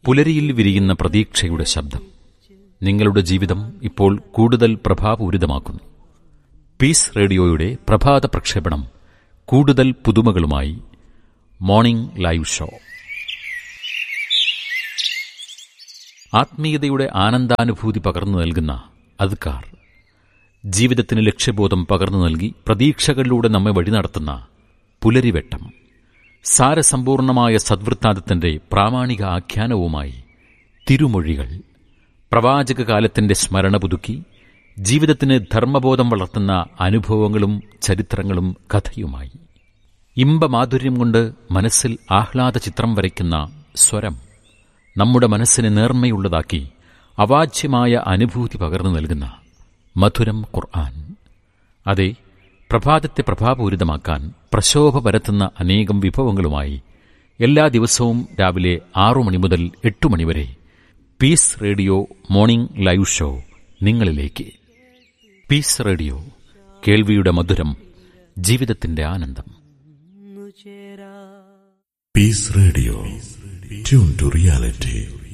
പുലരിയിൽ വിരിയുന്ന പ്രതീക്ഷയുടെ ശബ്ദം നിങ്ങളുടെ ജീവിതം ഇപ്പോൾ കൂടുതൽ പ്രഭാപൂരിതമാക്കുന്നു പീസ് റേഡിയോയുടെ പ്രഭാത പ്രക്ഷേപണം കൂടുതൽ പുതുമകളുമായി മോർണിംഗ് ലൈവ് ഷോ ആത്മീയതയുടെ ആനന്ദാനുഭൂതി പകർന്നു നൽകുന്ന അദ്കാർ ജീവിതത്തിന് ലക്ഷ്യബോധം പകർന്നു നൽകി പ്രതീക്ഷകളിലൂടെ നമ്മെ വഴി നടത്തുന്ന പുലരിവെട്ടം സാരസമ്പൂർണമായ സദ്വൃത്താന്തത്തിന്റെ പ്രാമാണിക ആഖ്യാനവുമായി തിരുമൊഴികൾ പ്രവാചക കാലത്തിന്റെ സ്മരണ പുതുക്കി ജീവിതത്തിന് ധർമ്മബോധം വളർത്തുന്ന അനുഭവങ്ങളും ചരിത്രങ്ങളും കഥയുമായി ഇമ്പമാധുര്യം കൊണ്ട് മനസ്സിൽ ആഹ്ലാദ ചിത്രം വരയ്ക്കുന്ന സ്വരം നമ്മുടെ മനസ്സിനെ നേർമ്മയുള്ളതാക്കി അവാച്യമായ അനുഭൂതി പകർന്നു നൽകുന്ന മധുരം ഖുർആൻ അതെ പ്രഭാതത്തെ പ്രഭാപൂരിതമാക്കാൻ പ്രശോഭ പരത്തുന്ന അനേകം വിഭവങ്ങളുമായി എല്ലാ ദിവസവും രാവിലെ ആറു മണി മുതൽ എട്ട് മണിവരെ peace radio morning live show നിങ്ങളിലേക്ക് പീസ് റേഡിയോ കേൾവിയുടെ മധുരം ജീവിതത്തിന്റെ ആനന്ദം Peace Radio. Tune to reality.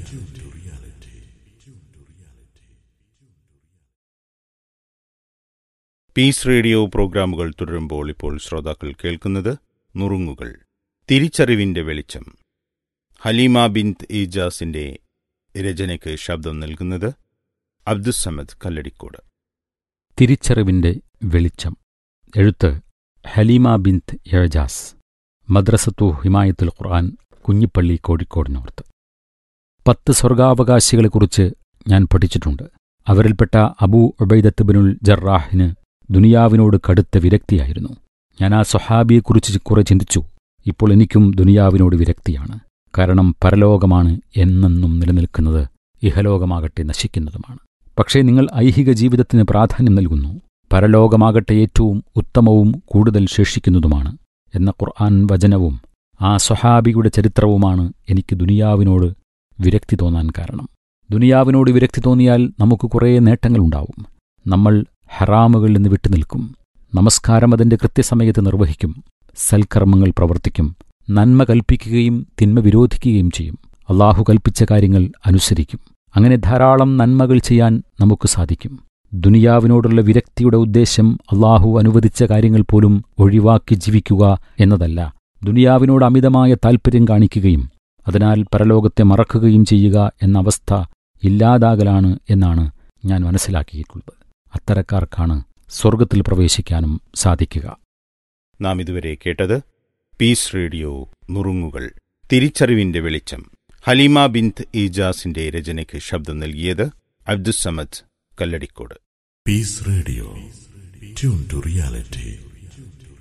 Peace radio പ്രോഗ്രാമുകൾ തുടരുമ്പോൾ ഇപ്പോൾ ശ്രോതാക്കൾ കേൾക്കുന്നത് നുറുങ്ങുകൾ തിരിച്ചറിവിന്റെ വെളിച്ചം ഹലീമ ബിന്ത് ഈജാസിന്റെ രചനയ്ക്ക് ശബ്ദം നൽകുന്നത് അബ്ദുസമദ് കല്ലടിക്കോട് തിരിച്ചറിവിന്റെ വെളിച്ചം എഴുത്ത് ഹലീമ ബിന്ത് എഴജാസ് മദ്രസത്തു ഹിമായത്തുൽ ഖുർആൻ കുഞ്ഞിപ്പള്ളി കോഴിക്കോട് നോർത്ത് പത്ത് സ്വർഗാവകാശികളെക്കുറിച്ച് ഞാൻ പഠിച്ചിട്ടുണ്ട് അവരിൽപ്പെട്ട അബൂ ഉബൈദത്ത് ബിനുൽ ജറാഹിന് ദുനിയാവിനോട് കടുത്ത വിരക്തിയായിരുന്നു ഞാൻ ആ സ്വഹാബിയെക്കുറിച്ച് കുറെ ചിന്തിച്ചു ഇപ്പോൾ എനിക്കും ദുനിയാവിനോട് വിരക്തിയാണ് കാരണം പരലോകമാണ് എന്നെന്നും നിലനിൽക്കുന്നത് ഇഹലോകമാകട്ടെ നശിക്കുന്നതുമാണ് പക്ഷേ നിങ്ങൾ ഐഹിക ജീവിതത്തിന് പ്രാധാന്യം നൽകുന്നു പരലോകമാകട്ടെ ഏറ്റവും ഉത്തമവും കൂടുതൽ ശേഷിക്കുന്നതുമാണ് എന്ന ഖുർആൻ വചനവും ആ സ്വഹാബിയുടെ ചരിത്രവുമാണ് എനിക്ക് ദുനിയാവിനോട് വിരക്തി തോന്നാൻ കാരണം ദുനിയാവിനോട് വിരക്തി തോന്നിയാൽ നമുക്ക് കുറേ നേട്ടങ്ങളുണ്ടാവും നമ്മൾ ഹറാമുകളിൽ നിന്ന് വിട്ടുനിൽക്കും നമസ്കാരം അതിന്റെ കൃത്യസമയത്ത് നിർവഹിക്കും സൽക്കർമ്മങ്ങൾ പ്രവർത്തിക്കും നന്മ കൽപ്പിക്കുകയും തിന്മ വിരോധിക്കുകയും ചെയ്യും അള്ളാഹു കൽപ്പിച്ച കാര്യങ്ങൾ അനുസരിക്കും അങ്ങനെ ധാരാളം നന്മകൾ ചെയ്യാൻ നമുക്ക് സാധിക്കും ദുനിയാവിനോടുള്ള വിരക്തിയുടെ ഉദ്ദേശം അള്ളാഹു അനുവദിച്ച കാര്യങ്ങൾ പോലും ഒഴിവാക്കി ജീവിക്കുക എന്നതല്ല ദുനിയാവിനോട് അമിതമായ താൽപ്പര്യം കാണിക്കുകയും അതിനാൽ പരലോകത്തെ മറക്കുകയും ചെയ്യുക എന്ന അവസ്ഥ ഇല്ലാതാകലാണ് എന്നാണ് ഞാൻ മനസ്സിലാക്കിയിട്ടുള്ളത് അത്തരക്കാർക്കാണ് സ്വർഗത്തിൽ പ്രവേശിക്കാനും സാധിക്കുക നാം ഇതുവരെ കേട്ടത് പീസ് റേഡിയോ നുറുങ്ങുകൾ തിരിച്ചറിവിന്റെ വെളിച്ചം ഹലീമ ബിന്ത് ഈജാസിന്റെ രചനയ്ക്ക് ശബ്ദം നൽകിയത് Abdussamad Kalladikode Peace Radio. Tune to reality.